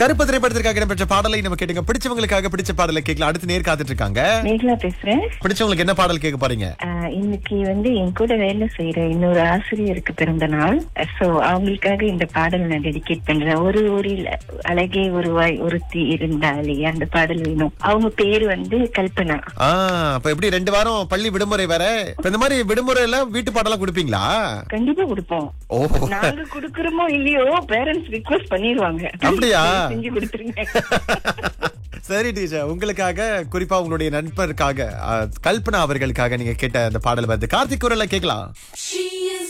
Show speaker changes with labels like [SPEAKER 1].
[SPEAKER 1] கருப்பு திரைப்படத்திற்காக இடம்பெற்ற பாடலை நம்ம கேட்டுங்க பிடிச்சவங்களுக்காக பிடிச்ச பாடலை கேட்கலாம் அடுத்து நேர் காத்துட்டு இருக்காங்க
[SPEAKER 2] மேகலா பேசுறேன்
[SPEAKER 1] பிடிச்சவங்களுக்கு என்ன பாடல் கேட்க போறீங்க
[SPEAKER 2] ஆஹ் இன்னைக்கு வந்து என் கூட வேலை செய்யற இன்னொரு ஆசிரியருக்கு பிறந்த நாள் சோ அவங்களுக்காக இந்த பாடல் நான் டெடிகேட் பண்றேன் ஒரு ஊரில் அழகே ஒருவாய் ஒருத்தி இருந்தாலே அந்த பாடல் வேணும் அவங்க பேரு வந்து கல்பனா
[SPEAKER 1] ஆ அப்ப எப்படி ரெண்டு வாரம் பள்ளி விடுமுறை வேற இப்ப இந்த மாதிரி விடுமுறையில வீட்டு பாடலாம் கொடுப்பீங்களா
[SPEAKER 2] கண்டிப்பா கொடுப்போம்
[SPEAKER 1] ஓ
[SPEAKER 2] நாங்க குடுக்கறோமோ இல்லையோ பேரண்ட்ஸ் ரிக்வெஸ்ட் பண்ணிருவாங்க
[SPEAKER 1] அப்படியா?
[SPEAKER 2] செஞ்சு கொடுத்துருங்க
[SPEAKER 1] சரி டீச்சர் உங்களுக்காக குறிப்பா உங்களுடைய நண்பருக்காக அஹ், கல்பனா அவர்களுக்காக நீங்க கேட்ட அந்த பாடல் வருது கார்த்திக் குரல்ல கேட்கலாம்
[SPEAKER 3] She